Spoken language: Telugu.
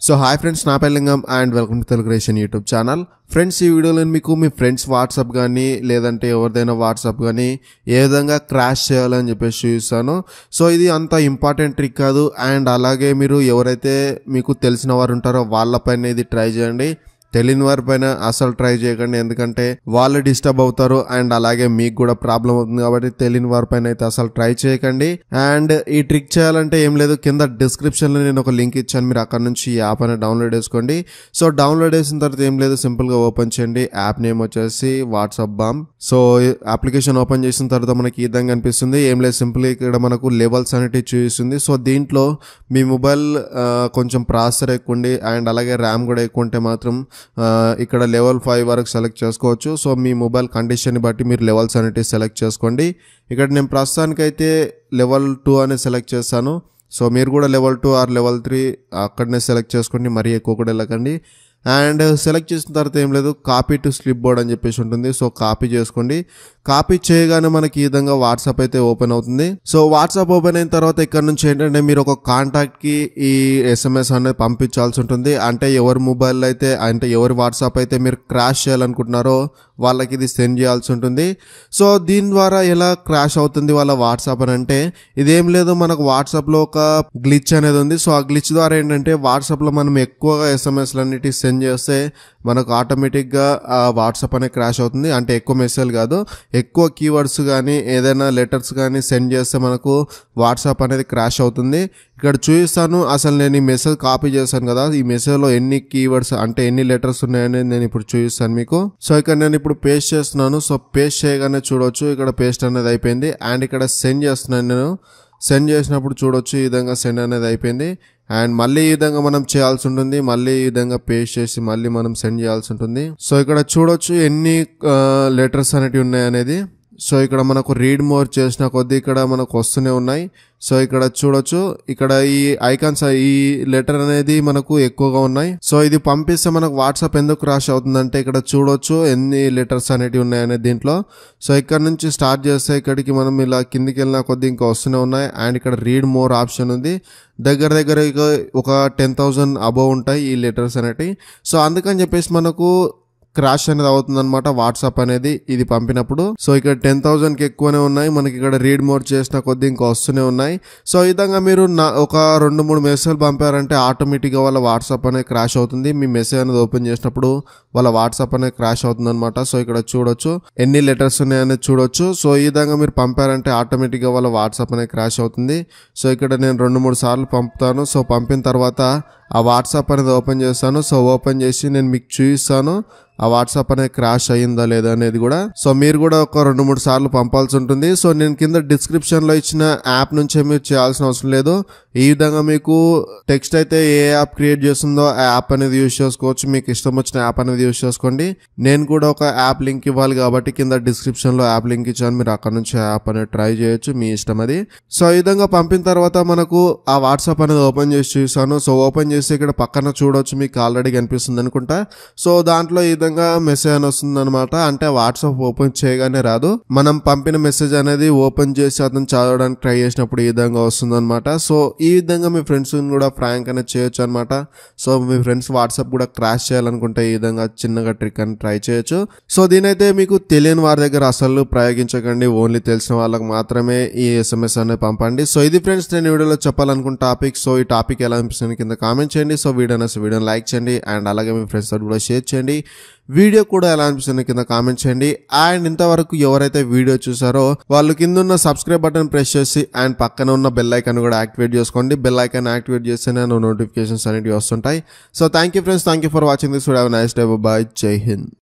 సో హాయ్ ఫ్రెండ్స్ నా పెళ్ళింగం and welcome to Telugu ration YouTube channel friends ఈ వీడియోలో నేను మీకు మీ ఫ్రెండ్స్ వాట్సాప్ కానీ లేదంటే ఎవరిదైనా వాట్సాప్ కానీ ఏ విధంగా క్రాష్ చేయాలని చెప్పేసి చూపిస్తాను సో ఇది అంత ఇంపార్టెంట్ ట్రిక్ కాదు అండ్ అలాగే మీరు ఎవరైతే మీకు తెలిసిన వారు ఉంటారో వాళ్ళపైన ఇది ట్రై చేయండి తెలియని వారి పైన అసలు ట్రై చేయకండి ఎందుకంటే వాళ్ళు డిస్టర్బ్ అవుతారు అండ్ అలాగే మీకు కూడా ప్రాబ్లం అవుతుంది కాబట్టి తెలియని వారి పైన అయితే అసలు ట్రై చేయకండి అండ్ ఈ ట్రిక్ చేయాలంటే ఏం లేదు కింద డిస్క్రిప్షన్ లో నేను ఒక లింక్ ఇచ్చాను మీరు అక్కడ నుంచి ఈ యాప్ అనేది డౌన్లోడ్ చేసుకోండి సో డౌన్లోడ్ చేసిన తర్వాత ఏం లేదు సింపుల్ గా ఓపెన్ చేయండి యాప్ నేమ్ వచ్చేసి WhatsApp bomb so application open చేసిన తర్వాత మనకి ఈ విధంగా కనిపిస్తుంది ఏం లేదు సింపుల్ ఇక్కడ మనకు లెవెల్స్ అనేటివి చూపిస్తుంది సో దీంట్లో మీ మొబైల్ ఆ, కొంచెం ప్రాసెసర్ ఎక్కువ ఉండి అండ్ అలాగే ర్యామ్ కూడా ఎక్కువ ఉంటే మాత్రం ఆ, ఇక్కడ లెవెల్ ఫైవ్ వరకు సెలెక్ట్ చేసుకోవచ్చు సో మీ మొబైల్ కండిషన్ని బట్టి మీరు లెవెల్స్ అనేటివి సెలెక్ట్ చేసుకోండి ఇక్కడ నేను ప్రస్తుతానికైతే లెవెల్ టూ అనేది సెలెక్ట్ చేస్తాను సో మీరు కూడా level two or level three అక్కడనే సెలెక్ట్ చేసుకోండి మరీ ఎక్కువ కూడా వెళ్ళకండి అండ్ సెలెక్ట్ చేసిన తర్వాత ఏం లేదు కాపీ టు స్లిప్ బోర్డ్ అని చెప్పేసి ఉంటుంది సో కాపీ చేసుకోండి కాపీ చేయగానే మనకి ఈ విధంగా వాట్సాప్ అయితే ఓపెన్ అవుతుంది సో వాట్సాప్ ఓపెన్ అయిన తర్వాత ఇక్కడ నుంచి ఏంటంటే మీరు ఒక కాంటాక్ట్ కి ఈ ఎస్ఎంఎస్ అనేది పంపించాల్సి ఉంటుంది అంటే ఎవరి మొబైల్ అయితే అంటే ఎవరి వాట్సాప్ అయితే మీరు క్రాష్ చేయాలనుకుంటున్నారో వాళ్ళకి ఇది సెండ్ చేయాల్సి ఉంటుంది సో దీని ద్వారా ఎలా క్రాష్ అవుతుంది వాళ్ళ వాట్సాప్ అని అంటే ఇదేం లేదు మనకు వాట్సాప్లో ఒక గ్లిచ్ అనేది ఉంది సో ఆ గ్లిచ్ ద్వారా ఏంటంటే వాట్సాప్లో మనం ఎక్కువగా ఎస్ఎంఎస్లు అన్నిటి సెండ్ చేస్తే మనకు ఆటోమేటిక్గా ఆ వాట్సాప్ అనేది క్రాష్ అవుతుంది అంటే ఎక్కువ మెసేజ్ కాదు ఎక్కువ కీవర్డ్స్ కానీ ఏదైనా లెటర్స్ కానీ సెండ్ చేస్తే మనకు వాట్సాప్ అనేది క్రాష్ అవుతుంది ఇక్కడ చూపిస్తాను అసలు నేను ఈ మెసేజ్ కాపీ చేశాను కదా ఈ మెసేజ్లో ఎన్ని కీవర్డ్స్ అంటే ఎన్ని లెటర్స్ ఉన్నాయనేది నేను ఇప్పుడు చూపిస్తాను మీకు సో ఇక్కడ నేను ఇప్పుడు పేస్ట్ చేస్తున్నాను సో పేస్ట్ చేయగానే చూడొచ్చు ఇక్కడ పేస్ట్ అనేది అయిపోయింది అండ్ ఇక్కడ సెండ్ చేస్తున్నాను నేను సెండ్ చేసినప్పుడు చూడొచ్చు ఈ విధంగా సెండ్ అనేది అయిపోయింది అండ్ మళ్ళీ ఈ విధంగా మనం చేయాల్సి ఉంటుంది మళ్ళీ ఈ విధంగా పేస్ట్ చేసి మళ్ళీ మనం సెండ్ చేయాల్సి ఉంటుంది సో ఇక్కడ చూడొచ్చు ఎన్ని లెటర్స్ అనేటివి ఉన్నాయి అనేది సో ఇక్కడ మనకు రీడ్ మోర్ చేసిన కొద్దీ ఇక్కడ మనకు వస్తూనే ఉన్నాయి సో ఇక్కడ చూడొచ్చు ఇక్కడ ఈ ఐకాన్స్ ఈ లెటర్ అనేది మనకు ఎక్కువగా ఉన్నాయి సో ఇది పంపిస్తే మనకు వాట్సాప్ ఎందుకు క్రాష్ అవుతుందంటే ఇక్కడ చూడొచ్చు ఎన్ని లెటర్స్ అనేటివి ఉన్నాయనే దీంట్లో సో ఇక్కడ నుంచి స్టార్ట్ చేస్తే ఇక్కడికి మనం ఇలా కిందికి వెళ్ళిన కొద్దీ ఇంకా వస్తూనే ఉన్నాయి అండ్ ఇక్కడ రీడ్ మోర్ ఆప్షన్ ఉంది దగ్గర దగ్గర ఇక ఒక టెన్ థౌజండ్ అబోవ్ ఉంటాయి ఈ లెటర్స్ అనేటివి సో అందుకని చెప్పేసి మనకు క్రాష్ అనేది అవుతుంది అనమాట వాట్సాప్ అనేది ఇది పంపినప్పుడు సో ఇక్కడ టెన్ థౌసండ్ కి ఎక్కువనే ఉన్నాయి మనకి ఇక్కడ రీడ్ మోర్ చేసిన కొద్దీ ఇంకా వస్తూనే ఉన్నాయి సో ఈ విధంగా మీరు నా ఒక రెండు మూడు మెసేజ్ పంపారంటే ఆటోమేటిక్గా వాళ్ళ వాట్సాప్ అనేది క్రాష్ అవుతుంది మీ మెసేజ్ అనేది ఓపెన్ చేసినప్పుడు వాళ్ళ వాట్సాప్ అనేది క్రాష్ అవుతుంది అనమాట సో ఇక్కడ చూడొచ్చు ఎన్ని లెటర్స్ ఉన్నాయనేది చూడొచ్చు సో ఈ విధంగా మీరు పంపారంటే ఆటోమేటిక్గా వాళ్ళ వాట్సాప్ అనేది క్రాష్ అవుతుంది సో ఇక్కడ నేను రెండు మూడు సార్లు పంపుతాను సో పంపిన తర్వాత ఆ వాట్సాప్ అనేది ఓపెన్ చేస్తాను సో ఓపెన్ చేసి నేను మీకు చూపిస్తాను ఆ వాట్సాప్ అనేది క్రాష్ అయ్యిందా లేదా అనేది కూడా సో మీరు కూడా ఒక రెండు మూడు సార్లు పంపాల్సి ఉంటుంది సో నేను కింద డిస్క్రిప్షన్ లో ఇచ్చిన యాప్ నుంచే మీరు చేయాల్సిన అవసరం లేదు ఈ విధంగా మీకు టెక్స్ట్ అయితే ఏ యాప్ క్రియేట్ చేస్తుందో ఆ యాప్ అనేది యూజ్ చేసుకోవచ్చు మీకు ఇష్టం వచ్చిన యాప్ అనేది యూజ్ చేసుకోండి నేను కూడా ఒక యాప్ లింక్ ఇవ్వాలి కాబట్టి కింద డిస్క్రిప్షన్ లో యాప్ లింక్ ఇచ్చాను మీరు అక్కడ నుంచి యాప్ అనేది ట్రై చేయొచ్చు మీ ఇష్టం అది సో ఈ విధంగా పంపిన తర్వాత మనకు ఆ వాట్సాప్ అనేది ఓపెన్ చేసి చూసాను సో ఓపెన్ చేసి ఇక్కడ పక్కన చూడొచ్చు మీకు ఆల్రెడీ కనిపిస్తుంది అనుకుంటా సో దాంట్లో ఈ విధంగా మెసేజ్ అని వస్తుంది అనమాట అంటే వాట్సాప్ ఓపెన్ చేయగానే రాదు మనం పంపిన మెసేజ్ అనేది ఓపెన్ చేసి అతను చదవడానికి ట్రై చేసినప్పుడు ఈ విధంగా వస్తుంది అనమాట సో ఈ విధంగా మీ ఫ్రెండ్స్ కూడా ఫ్రాంక్ అనేది చేయొచ్చు అనమాట సో మీ ఫ్రెండ్స్ వాట్సాప్ కూడా క్రాష్ చేయాలనుకుంటే ఈ విధంగా చిన్నగా ట్రిక్ అని ట్రై చేయొచ్చు సో దీనైతే మీకు తెలియని వారి దగ్గర అసలు ప్రయోగించకండి ఓన్లీ తెలిసిన వాళ్ళకి మాత్రమే ఈ ఎస్ఎంఎస్ అనేది పంపండి సో ఇది ఫ్రెండ్స్ నేను ఈ వీడియోలో చెప్పాలనుకున్న టాపిక్ సో ఈ టాపిక్ ఎలా అనిపిస్తుంది కింద కామెంట్ చేయండి సో వీడియో అనేసి వీడియోని లైక్ చేయండి అండ్ అలాగే మీ ఫ్రెండ్స్ తోటి కూడా షేర్ చేయండి వీడియో కూడా ఎలా అనిపిస్తుంది కింద కామెంట్ చేయండి అండ్ ఇంతవరకు ఎవరైతే వీడియో చూసారో వాళ్ళు కింద ఉన్న సబ్స్క్రైబ్ బటన్ ప్రెస్ చేసి అండ్ పక్కన ఉన్న బెల్ ఐకాన్ కూడా యాక్టివేట్ చేసుకోండి బెల్ ఐకాన్ యాక్టివేట్ చేస్తే నేను నోటిఫికేషన్స్ అనేవి వస్తుంటాయి so thank you friends thank you for watching this video nice day bye జై హింద్